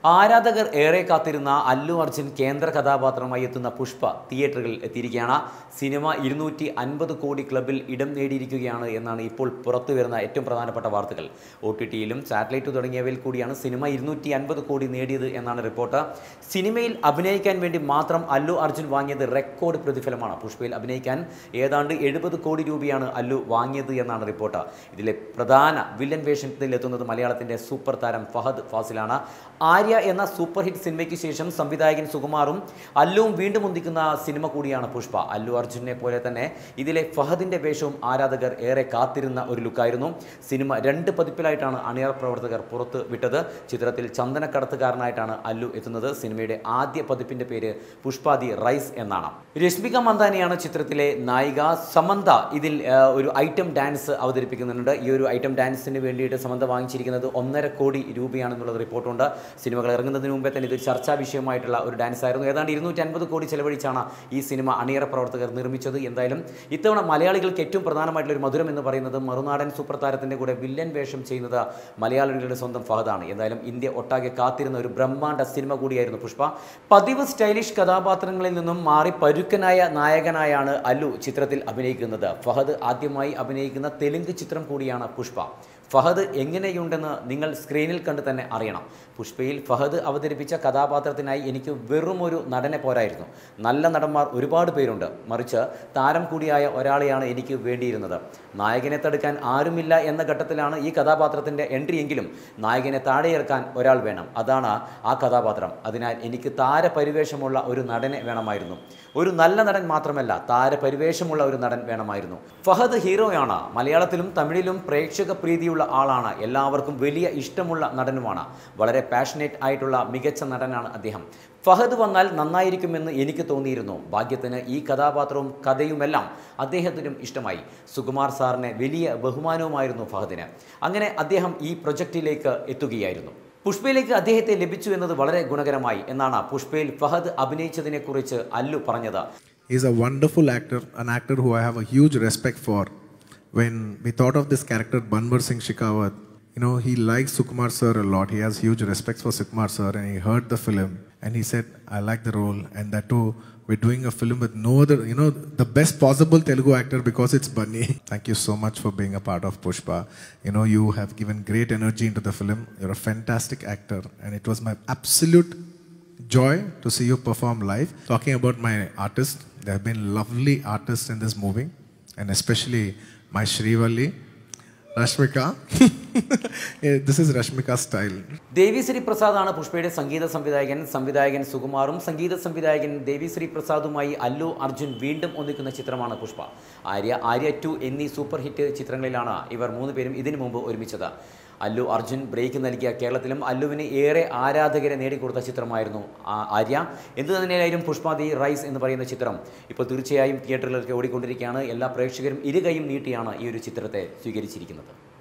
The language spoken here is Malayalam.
ആരാധകർ ഏറെ കാത്തിരുന്ന അല്ലു അർജുൻ കേന്ദ്ര കഥാപാത്രമായി എത്തുന്ന പുഷ്പ തിയേറ്ററുകളിൽ എത്തിയിരിക്കുകയാണ് സിനിമ ഇരുന്നൂറ്റി അൻപത് കോടി ക്ലബിൽ ഇടം നേടിയിരിക്കുകയാണ് എന്നാണ് ഇപ്പോൾ പുറത്തു വരുന്ന ഏറ്റവും പ്രധാനപ്പെട്ട വാർത്തകൾ ഒ ടി ടിയിലും സാറ്റലൈറ്റ് തുടങ്ങിയവയിൽ കൂടിയാണ് സിനിമ ഇരുന്നൂറ്റി അൻപത് കോടി നേടിയത് എന്നാണ് റിപ്പോർട്ട് സിനിമയിൽ അഭിനയിക്കാൻ വേണ്ടി മാത്രം അല്ലു അർജുൻ വാങ്ങിയത് റെക്കോർഡ് പ്രതിഫലമാണ് പുഷ്പയിൽ അഭിനയിക്കാൻ ഏതാണ്ട് എഴുപത് കോടി രൂപയാണ് അല്ലു വാങ്ങിയത് എന്നാണ് റിപ്പോർട്ട് ഇതിലെ പ്രധാന വില്ലൻ വേഷത്തിൽ എത്തുന്നത് മലയാളത്തിന്റെ സൂപ്പർ താരം ഫഹദ് ഫാസിലാണ് ആര്യ എന്ന സൂപ്പർ ഹിറ്റ് സിനിമയ്ക്ക് ശേഷം സംവിധായകൻ സുകുമാറും അല്ലുവും വീണ്ടും ഒന്നിക്കുന്ന സിനിമ കൂടിയാണ് പുഷ്പ അല്ലു അർജുനെ പോലെ തന്നെ ഇതിലെ ഫഹദിന്റെ വേഷവും ആരാധകർ ഏറെ കാത്തിരുന്ന ഒരു ലുക്കായിരുന്നു സിനിമ രണ്ട് പതിപ്പിലായിട്ടാണ് അണിയർ പ്രവർത്തകർ പുറത്ത് വിട്ടത് ചിത്രത്തിൽ ചന്ദനക്കടത്തുകാരനായിട്ടാണ് അല്ലു എത്തുന്നത് സിനിമയുടെ ആദ്യ പതിപ്പിന്റെ പേര് പുഷ്പാദി റൈസ് എന്നാണ് രശ്മിക മന്ദാനിയാണ് ചിത്രത്തിലെ നായിക സമന്ത ഇതിൽ ആ, ഒരു ഐറ്റം ഡാൻസ് അവതരിപ്പിക്കുന്നുണ്ട് ഈ ഒരു ഐറ്റം ഡാൻസിന് വേണ്ടിയിട്ട് സമന്ത വാങ്ങിച്ചിരിക്കുന്നത് ഒന്നര കോടി രൂപയാണെന്നുള്ളത് റിപ്പോർട്ടുണ്ട് സിനിമകൾ ഇറങ്ങുന്നതിന് മുമ്പേ തന്നെ ഇത് ചർച്ചാ വിഷയമായിട്ടുള്ള ഒരു ഡാൻസ് ആയിരുന്നു ഏതാണ്ട് ഇരുന്നൂറ്റി അൻപത് കോടി ചെലവഴിച്ചാണ് ഈ സിനിമ അണിയറ പ്രവർത്തകർ നിർമ്മിച്ചത് എന്തായാലും ഇത്തവണ മലയാളികൾക്ക് ഏറ്റവും പ്രധാനമായിട്ടുള്ള ഒരു മധുരം എന്ന് പറയുന്നത് മറുനാടൻ സൂപ്പർ താരത്തിൻ്റെ കൂടെ വില്ലൻ വേഷം ചെയ്യുന്നത് മലയാളികളുടെ സ്വന്തം ഫഹദാണ് എന്തായാലും ഇന്ത്യ ഒട്ടാകെ കാത്തിരുന്ന ഒരു ബ്രഹ്മാണ്ഡ സിനിമ കൂടിയായിരുന്നു പുഷ്പ പതിവ് സ്റ്റൈലിഷ് കഥാപാത്രങ്ങളിൽ നിന്നും മാറി പരുക്കനായ നായകനായാണ് അല്ലു ചിത്രത്തിൽ അഭിനയിക്കുന്നത് ഫഹദ് ആദ്യമായി അഭിനയിക്കുന്ന തെലുങ്ക് ചിത്രം കൂടിയാണ് പുഷ്പ ഫഹദ് എങ്ങനെയുണ്ടെന്ന് നിങ്ങൾ സ്ക്രീനിൽ കണ്ട് തന്നെ അറിയണം പുഷ്പയിൽ ഫഹദ് അവതരിപ്പിച്ച കഥാപാത്രത്തിനായി എനിക്ക് വെറും ഒരു നടനെ പോരായിരുന്നു നല്ല നടന്മാർ ഒരുപാട് പേരുണ്ട് മറിച്ച് താരം കൂടിയായ ഒരാളെയാണ് എനിക്ക് വേണ്ടിയിരുന്നത് നായകനെ തടുക്കാൻ ആരുമില്ല എന്ന ഘട്ടത്തിലാണ് ഈ കഥാപാത്രത്തിൻ്റെ എൻട്രി എങ്കിലും നായകനെ താഴെയിറക്കാൻ ഒരാൾ വേണം അതാണ് ആ കഥാപാത്രം അതിനാൽ എനിക്ക് താരപരിവേഷമുള്ള ഒരു നടനെ വേണമായിരുന്നു ഒരു നല്ല നടൻ മാത്രമല്ല താരപരിവേഷമുള്ള ഒരു നടൻ വേണമായിരുന്നു ഫഹദ് ഹീറോയാണ് മലയാളത്തിലും തമിഴിലും പ്രേക്ഷക പ്രീതിയുള്ള ആളാണ് എല്ലാവർക്കും വലിയ ഇഷ്ടമുള്ള നടനുമാണ് വളരെ പാഷനേറ്റ് ആയിട്ടുള്ള മികച്ച നടനാണ് അദ്ദേഹം ഫഹദ് വന്നാൽ നന്നായിരിക്കുമെന്ന് എനിക്ക് തോന്നിയിരുന്നു ഭാഗ്യത്തിന് ഈ കഥാപാത്രവും കഥയുമെല്ലാം അദ്ദേഹത്തിനും ഇഷ്ടമായി സുകുമാർ സാറിനെ വലിയ ബഹുമാനവുമായിരുന്നു ഫഹദിന് അങ്ങനെ അദ്ദേഹം ഈ പ്രൊജക്റ്റിലേക്ക് എത്തുകയായിരുന്നു പുഷ്പയിലേക്ക് അദ്ദേഹത്തെ ലഭിച്ചു എന്നത് വളരെ ഗുണകരമായി എന്നാണ് പുഷ്പയിൽ ഫഹദ് അഭിനയിച്ചതിനെക്കുറിച്ച് അല്ലു പറഞ്ഞത് He's a wonderful actor, an actor who I have a huge respect for. When we thought of this character, Banwar Singh Shikawat, you know, he likes Sukumar sir a lot. He has huge respect for Sukumar sir and he heard the film and he said, I like the role. And that too, we're doing a film with no other, you know, the best possible Telugu actor because it's Bunny. Thank you so much for being a part of Pushpa. You know, you have given great energy into the film. You're a fantastic actor and it was my absolute joy to see you perform live. Talking about my artists, there have been lovely artists in this movie, and especially my Srivalli, Rashmika. Yeah, this is Rashmika's style. Devi Sri പ്രസാദാണ് പുഷ്പയുടെ സംഗീത സംവിധായകൻ സംവിധായകൻ സുകുമാറും സംഗീത സംവിധായകൻ ദേവിശ്രീ പ്രസാദുമായി അല്ലു അർജുൻ വീണ്ടും ഒന്നിക്കുന്ന ചിത്രമാണ് പുഷ്പ ആര്യ ആര്യ ടു എന്നീ സൂപ്പർ ഹിറ്റ് ചിത്രങ്ങളിലാണ് ഇവർ മൂന്ന് പേരും ഇതിനു മുമ്പ് ഒരുമിച്ചത് അല്ലു അർജുൻ ബ്രേക്ക് നൽകിയ കേരളത്തിലും അല്ലുവിന് ഏറെ ആരാധകരെ നേടിക്കൊടുത്ത ചിത്രമായിരുന്നു ആ ആര്യ എന്തു തന്നെയായാലും പുഷ്പാദി റൈസ് എന്ന് പറയുന്ന ചിത്രം ഇപ്പോൾ തീർച്ചയായും തിയേറ്ററുകളിലൊക്കെ ഓടിക്കൊണ്ടിരിക്കുകയാണ് എല്ലാ പ്രേക്ഷകരും ഇരുകൈയും നീട്ടിയാണ് ഈ ഒരു ചിത്രത്തെ സ്വീകരിച്ചിരിക്കുന്നത്